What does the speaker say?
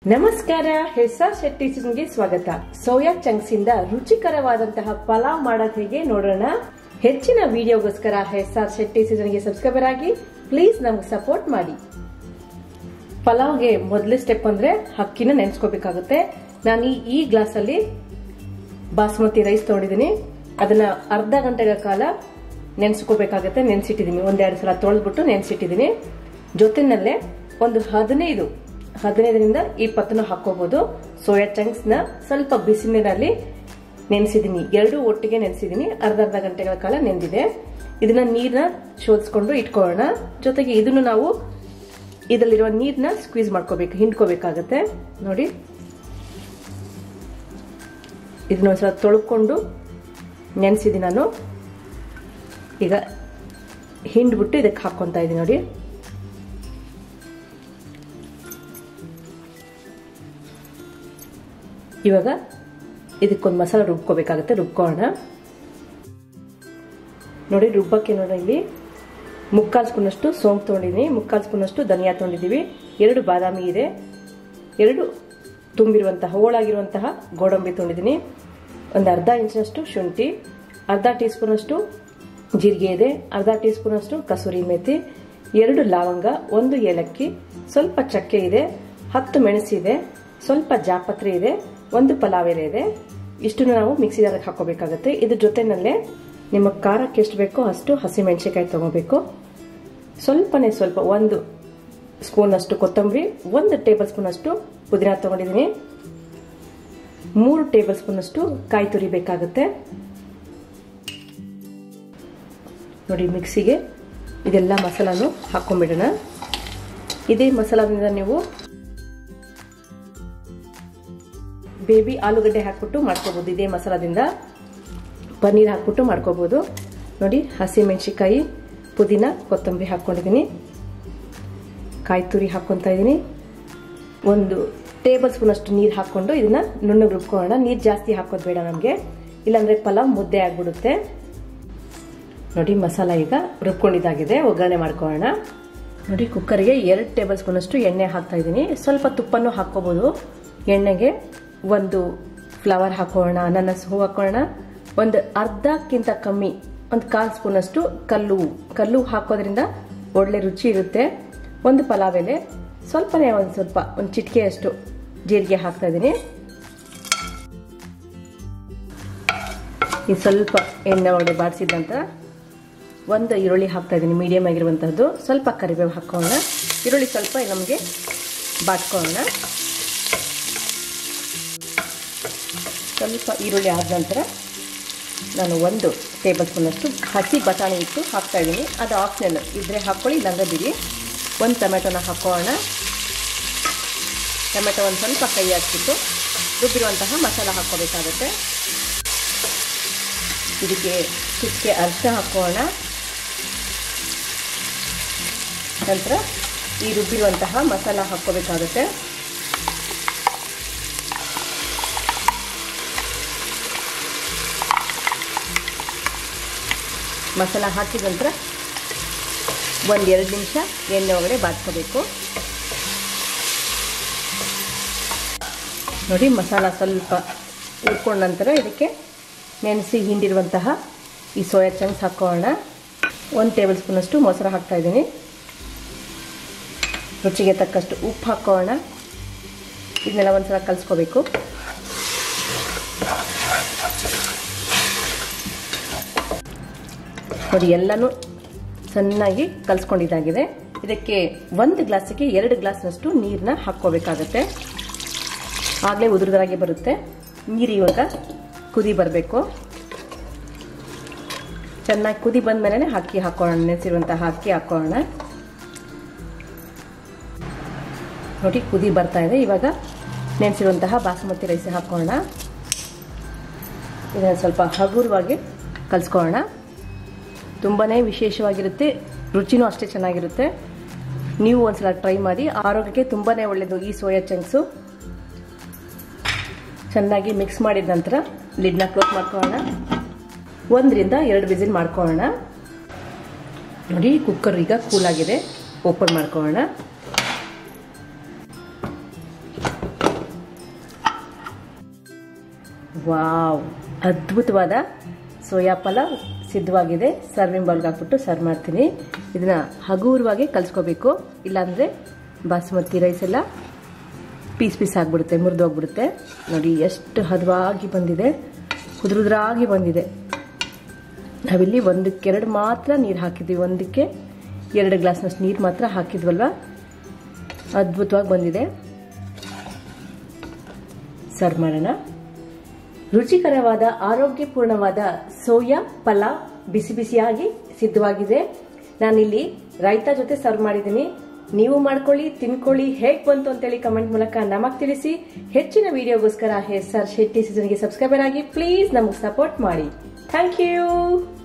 ನಮಸ್ಕಾರ ಹೆಸ ಶೆಟ್ಟಿ ಗೆ ಸ್ವಾಗತ ಸೋಯಾ ಚಂಕ್ಸ್ ಇಂದ ರುಚಿಕರವಾದಂತಹ ಪಲಾವ್ ಮಾಡೋದ್ ಹೇಗೆ ನೋಡೋಣ ಹೆಚ್ಚಿನ ವಿಡಿಯೋಗೋಸ್ಕರ ಹೆಸ ಶೆಟ್ಟಿ ಗೆ ಸಬ್ಸ್ಕ್ರೈಬರ್ ಆಗಿ ಪ್ಲೀಸ್ ನಮ್ಗೆ ಸಪೋರ್ಟ್ ಮಾಡಿ ಪಲಾವ್ಗೆ ಮೊದಲೇ ಸ್ಟೆಪ್ ಅಂದ್ರೆ ಅಕ್ಕಿನ ನೆನೆಸ್ಕೋಬೇಕಾಗುತ್ತೆ ನಾನು ಈ ಈ ಗ್ಲಾಸ್ ಅಲ್ಲಿ ಬಾಸ್ಮತಿ ರೈಸ್ ತಗೊಂಡಿದ್ದೀನಿ ಅದನ್ನ ಅರ್ಧ ಗಂಟೆಗಳ ಕಾಲ ನೆನೆಸ್ಕೋಬೇಕಾಗತ್ತೆ ನೆನೆಸಿಟ್ಟಿದ್ದೀನಿ ಒಂದೆರಡು ಸಲ ತೊಳೆದ್ಬಿಟ್ಟು ನೆನೆಸಿಟ್ಟಿದ್ದೀನಿ ಜೊತೆನಲ್ಲೇ ಒಂದು ಹದಿನೈದು ಹದಿನೈದರಿಂದ ಇಪ್ಪತ್ತನ್ನು ಹಾಕೋಬಹುದು ಸೋಯಾ ಚಂಕ್ಸ್ ನ ಸ್ವಲ್ಪ ಬಿಸಿನೀರಲ್ಲಿ ನೆನೆಸಿದ್ದೀನಿ ಎರಡು ಒಟ್ಟಿಗೆ ನೆನೆಸಿದ್ದೀನಿ ಅರ್ಧ ಅರ್ಧ ಗಂಟೆಗಳ ಕಾಲ ನೆಂದಿದೆ ಇದನ್ನ ನೀರ್ನ ಶೋಧಿಸ್ಕೊಂಡು ಇಟ್ಕೊಳ್ಳೋಣ ಜೊತೆಗೆ ಇದನ್ನು ನಾವು ಇದರಲ್ಲಿರುವ ನೀರ್ನ ಸ್ಕ್ವೀಸ್ ಮಾಡ್ಕೋಬೇಕು ಹಿಂಡ್ಕೋಬೇಕಾಗತ್ತೆ ನೋಡಿ ಇದನ್ನ ಒಂದ್ಸಲ ತೊಳ್ಕೊಂಡು ನೆನೆಸಿದ್ದೀನಿ ನಾನು ಈಗ ಹಿಂಡ್ಬಿಟ್ಟು ಇದಕ್ಕೆ ಹಾಕ್ಕೊತಾ ಇದ್ದೀನಿ ನೋಡಿ ಇವಾಗ ಇದಕ್ಕೊಂದು ಮಸಾಲ ರುಬ್ಕೋಬೇಕಾಗತ್ತೆ ರುಬ್ಕೋಣ ನೋಡಿ ರುಬ್ಬಕ್ಕೆ ನೋಡಿ ಇಲ್ಲಿ ಮುಕ್ಕಾಲು ಸ್ಪೂನಷ್ಟು ಸೋಂಪು ತೊಗೊಂಡಿದ್ದೀನಿ ಮುಕ್ಕಾಲು ಸ್ಪೂನಷ್ಟು ಧನಿಯಾ ತೊಗೊಂಡಿದ್ದೀವಿ ಎರಡು ಬಾದಾಮಿ ಇದೆ ಎರಡು ತುಂಬಿರುವಂತಹ ಹೋಳಾಗಿರುವಂತಹ ಗೋಡಂಬಿ ತೊಗೊಂಡಿದ್ದೀನಿ ಒಂದು ಅರ್ಧ ಇಂಚಿನಷ್ಟು ಶುಂಠಿ ಅರ್ಧ ಟೀ ಸ್ಪೂನಷ್ಟು ಜೀರಿಗೆ ಇದೆ ಅರ್ಧ ಟೀ ಸ್ಪೂನಷ್ಟು ಕಸೂರಿ ಮೇಥಿ ಎರಡು ಲವಂಗ ಒಂದು ಏಲಕ್ಕಿ ಸ್ವಲ್ಪ ಚಕ್ಕೆ ಇದೆ ಹತ್ತು ಮೆಣಸಿದೆ ಸ್ವಲ್ಪ ಜಾಪತ್ರೆ ಇದೆ ಒಂದು ಪಲಾವ್ ಎಲೆ ಇದೆ ಇಷ್ಟನ್ನು ನಾವು ಮಿಕ್ಸಿ ಜಾರಕ್ಕೆ ಹಾಕೋಬೇಕಾಗುತ್ತೆ ಇದ್ರ ಜೊತೆನಲ್ಲೇ ನಿಮ್ಮ ಖಾರಕ್ಕೆ ಎಷ್ಟು ಬೇಕೋ ಅಷ್ಟು ಹಸಿಮೆಣಸಿಕಾಯಿ ತಗೋಬೇಕು ಸ್ವಲ್ಪನೇ ಸ್ವಲ್ಪ ಒಂದು ಸ್ಪೂನ್ ಅಷ್ಟು ಕೊತ್ತಂಬರಿ ಒಂದು ಟೇಬಲ್ ಸ್ಪೂನ್ ಅಷ್ಟು ಪುದೀನ ತಗೊಂಡಿದ್ದೀನಿ ಮೂರು ಟೇಬಲ್ ಸ್ಪೂನ್ ಅಷ್ಟು ಕಾಯಿ ತುರಿ ಬೇಕಾಗುತ್ತೆ ನೋಡಿ ಮಿಕ್ಸಿಗೆ ಇದೆಲ್ಲ ಮಸಾಲಾನು ಹಾಕೊಂಡ್ಬಿಡೋಣ ಇದೇ ಮಸಾಲಾದಿಂದ ನೀವು ಬೇಬಿ ಆಲೂಗಡ್ಡೆ ಹಾಕ್ಬಿಟ್ಟು ಮಾಡ್ಕೋಬಹುದು ಇದೇ ಮಸಾಲಾದಿಂದ ಪನ್ನೀರ್ ಹಾಕ್ಬಿಟ್ಟು ಮಾಡ್ಕೋಬಹುದು ನೋಡಿ ಹಸಿ ಮೆಣಸಿಕಾಯಿ ಪುದೀನ ಕೊತ್ತಂಬರಿ ಹಾಕ್ಕೊಂಡಿದ್ದೀನಿ ಕಾಯಿ ತುರಿ ಹಾಕ್ಕೊತಾ ಇದ್ದೀನಿ ಒಂದು ಟೇಬಲ್ ಸ್ಪೂನ್ ಅಷ್ಟು ನೀರು ಹಾಕ್ಕೊಂಡು ಇದನ್ನ ನುಣ್ಣಗೆ ರುಬ್ಕೊಳ್ಳೋಣ ನೀರು ಜಾಸ್ತಿ ಹಾಕೋದು ಬೇಡ ನಮಗೆ ಇಲ್ಲಾಂದ್ರೆ ಪಲಾವ್ ಮುದ್ದೆ ಆಗ್ಬಿಡುತ್ತೆ ನೋಡಿ ಮಸಾಲ ಈಗ ರುಬ್ಕೊಂಡಿದ್ದಾಗಿದೆ ಒಗ್ಗರಣೆ ಮಾಡ್ಕೊಳ್ಳೋಣ ನೋಡಿ ಕುಕ್ಕರ್ಗೆ ಎರಡು ಟೇಬಲ್ ಸ್ಪೂನ್ ಅಷ್ಟು ಎಣ್ಣೆ ಹಾಕ್ತಾ ಇದ್ದೀನಿ ಸ್ವಲ್ಪ ತುಪ್ಪನೂ ಹಾಕೋಬಹುದು ಎಣ್ಣೆಗೆ ಒಂದು ಫ್ಲವರ್ ಹಾಕೋಣ ಅನಾನಸ್ ಹೂ ಹಾಕೋಣ ಒಂದು ಅರ್ಧಕ್ಕಿಂತ ಕಮ್ಮಿ ಒಂದು ಕಾಲು ಸ್ಪೂನ್ ಅಷ್ಟು ಕಲ್ಲು ಕಲ್ಲು ಹಾಕೋದ್ರಿಂದ ಒಳ್ಳೆ ರುಚಿ ಇರುತ್ತೆ ಒಂದು ಪಲಾವ್ ಎಲೆ ಸ್ವಲ್ಪನೇ ಒಂದು ಸ್ವಲ್ಪ ಒಂದು ಚಿಟಿಕೆಯಷ್ಟು ಜೀರಿಗೆ ಹಾಕ್ತಾ ಇದ್ದೀನಿ ಇದು ಸ್ವಲ್ಪ ಎಣ್ಣೆ ಒಳಗೆ ಬಾಡಿಸಿದಂತ ಒಂದು ಈರುಳ್ಳಿ ಹಾಕ್ತಾ ಇದ್ದೀನಿ ಮೀಡಿಯಮ್ ಆಗಿರುವಂತಹದ್ದು ಸ್ವಲ್ಪ ಕರಿಬೇವು ಹಾಕೋಣ ಈರುಳ್ಳಿ ಸ್ವಲ್ಪ ನಮಗೆ ಬಾಟ್ಕೊಳ್ಳೋಣ ಸ್ವಲ್ಪ ಈರುಳ್ಳಿ ಆದ ನಂತರ ನಾನು ಒಂದು ಟೇಬಲ್ ಸ್ಪೂನಷ್ಟು ಹಸಿ ಬಟಾಣಿ ಇಟ್ಟು ಹಾಕ್ತಾ ಇದ್ದೀನಿ ಅದು ಆಪ್ಷನಲ್ ಇದ್ರೆ ಹಾಕ್ಕೊಳ್ಳಿ ಇಲ್ಲಾಂದ್ರೆ ಬಿಡಿ ಒಂದು ಟೊಮೆಟೊನ ಹಾಕೋಣ ಟೊಮೆಟೊ ಒಂದು ಸ್ವಲ್ಪ ಕೈ ಹಾಕ್ಬಿಟ್ಟು ರುಬ್ಬಿರುವಂತಹ ಮಸಾಲ ಹಾಕ್ಕೋಬೇಕಾಗುತ್ತೆ ಇದಕ್ಕೆ ಚಿಕ್ಕೆ ಅರಿಶಿನ ಹಾಕೋಣ ನಂತರ ಈ ರುಬ್ಬಿರುವಂತಹ ಮಸಾಲ ಹಾಕ್ಕೋಬೇಕಾಗುತ್ತೆ ಮಸಾಲ ಹಾಕಿದ ನಂತರ ಒಂದು ಎರಡು ನಿಮಿಷ ಎಣ್ಣೆ ಒಳಗಡೆ ಬಾಡ್ಕೋಬೇಕು ನೋಡಿ ಮಸಾಲ ಸ್ವಲ್ಪ ಉಳ್ಕೊಂಡ ನಂತರ ಇದಕ್ಕೆ ನೆನೆಸಿ ಹಿಂಡಿರುವಂತಹ ಈ ಸೋಯಾ ಚಂಕ್ಸ್ ಹಾಕೋಣ ಒಂದು ಟೇಬಲ್ ಸ್ಪೂನಷ್ಟು ಮೊಸರು ಹಾಕ್ತಾ ಇದ್ದೀನಿ ರುಚಿಗೆ ತಕ್ಕಷ್ಟು ಉಪ್ಪು ಹಾಕೋಣ ಇದನ್ನೆಲ್ಲ ಒಂದ್ಸಲ ಕಲಿಸ್ಕೋಬೇಕು ನೋಡಿ ಎಲ್ಲನೂ ಚೆನ್ನಾಗಿ ಕಲಿಸ್ಕೊಂಡಿದ್ದಾಗಿದೆ ಇದಕ್ಕೆ ಒಂದು ಗ್ಲಾಸಿಗೆ ಎರಡು ಗ್ಲಾಸ್ನಷ್ಟು ನೀರನ್ನ ಹಾಕ್ಕೋಬೇಕಾಗತ್ತೆ ಆಗಲೇ ಉದುರದಾಗಿ ಬರುತ್ತೆ ನೀರು ಇವಾಗ ಕುದಿ ಬರಬೇಕು ಚೆನ್ನಾಗಿ ಕುದಿ ಬಂದ ಮೇಲೆ ಅಕ್ಕಿ ಹಾಕೋಣ ನೆನೆಸಿರುವಂತಹ ಅಕ್ಕಿ ಹಾಕೋಣ ನೋಡಿ ಕುದಿ ಬರ್ತಾ ಇದೆ ಇವಾಗ ನೆನೆಸಿರುವಂತಹ ಬಾಸುಮತಿ ರೈಸ್ ಹಾಕೋಣ ಇದನ್ನು ಸ್ವಲ್ಪ ಹಗುರವಾಗಿ ಕಲಿಸ್ಕೊಳ್ಳೋಣ ತುಂಬಾ ವಿಶೇಷವಾಗಿರುತ್ತೆ ರುಚಿನೂ ಅಷ್ಟೇ ಚೆನ್ನಾಗಿರುತ್ತೆ ನೀವು ಒಂದ್ಸಲ ಟ್ರೈ ಮಾಡಿ ಆರೋಗ್ಯಕ್ಕೆ ತುಂಬಾ ಒಳ್ಳೆಯದು ಈ ಸೋಯಾ ಚಂಕ್ಸು ಚೆನ್ನಾಗಿ ಮಿಕ್ಸ್ ಮಾಡಿದ ನಂತರ ಲಿಡ್ನ ಕ್ಲೋಸ್ ಮಾಡ್ಕೊಳ್ಳೋಣ ಒಂದರಿಂದ ಎರಡು ವಿಸಿಲ್ ಮಾಡ್ಕೊಳ್ಳೋಣ ನೋಡಿ ಕುಕ್ಕರ್ ಈಗ ಕೂಲ್ ಆಗಿದೆ ಓಪನ್ ಮಾಡ್ಕೊಳ್ಳೋಣ ವಾವ್ ಅದ್ಭುತವಾದ ಸೋಯಾ ಪಲಾವ್ ಸಿದ್ಧವಾಗಿದೆ ಸರ್ವಿಂಗ್ ಬೌಲ್ಗೆ ಹಾಕ್ಬಿಟ್ಟು ಸರ್ವ್ ಮಾಡ್ತೀನಿ ಇದನ್ನ ಹಗೂರವಾಗಿ ಕಲಿಸ್ಕೋಬೇಕು ಇಲ್ಲಾಂದರೆ ಬಾಸುಮತಿ ರೈಸ್ ಎಲ್ಲ ಪೀಸ್ ಪೀಸ್ ಆಗಿಬಿಡುತ್ತೆ ಮುರಿದೋಗ್ಬಿಡುತ್ತೆ ನೋಡಿ ಎಷ್ಟು ಹದವಾಗಿ ಬಂದಿದೆ ಉದುರುದ್ರಾಗಿ ಬಂದಿದೆ ನಾವಿಲ್ಲಿ ಒಂದಕ್ಕೆರಡು ಮಾತ್ರ ನೀರು ಹಾಕಿದ್ವಿ ಒಂದಕ್ಕೆ ಎರಡು ಗ್ಲಾಸ್ನಷ್ಟು ನೀರು ಮಾತ್ರ ಹಾಕಿದ್ವಲ್ವ ಅದ್ಭುತವಾಗಿ ಬಂದಿದೆ ಸರ್ವ್ ಮಾಡೋಣ ರುಚಿಕರವಾದ ಆರೋಗ್ಯಪೂರ್ಣವಾದ ಸೋಯಾ ಪಲಾವ್ ಬಿಸಿ ಬಿಸಿಯಾಗಿ ಸಿದ್ಧವಾಗಿದೆ ನಾನಿಲ್ಲಿ ರಾಯ್ತಾ ಜೊತೆ ಸರ್ವ್ ಮಾಡಿದ್ದೀನಿ ನೀವು ಮಾಡ್ಕೊಳ್ಳಿ ತಿನ್ಕೊಳ್ಳಿ ಹೇಗೆ ಬಂತು ಅಂತೇಳಿ ಕಮೆಂಟ್ ಮೂಲಕ ನಮಗ್ ತಿಳಿಸಿ ಹೆಚ್ಚಿನ ವಿಡಿಯೋಗೋಸ್ಕರ ಎಸ್ ಆರ್ ಶೆಟ್ಟಿ ಸೀಸನ್ಗೆ ಸಬ್ಸ್ಕ್ರೈಬರ್ ಆಗಿ ಪ್ಲೀಸ್ ನಮಗೆ ಸಪೋರ್ಟ್ ಮಾಡಿ ಥ್ಯಾಂಕ್ ಯು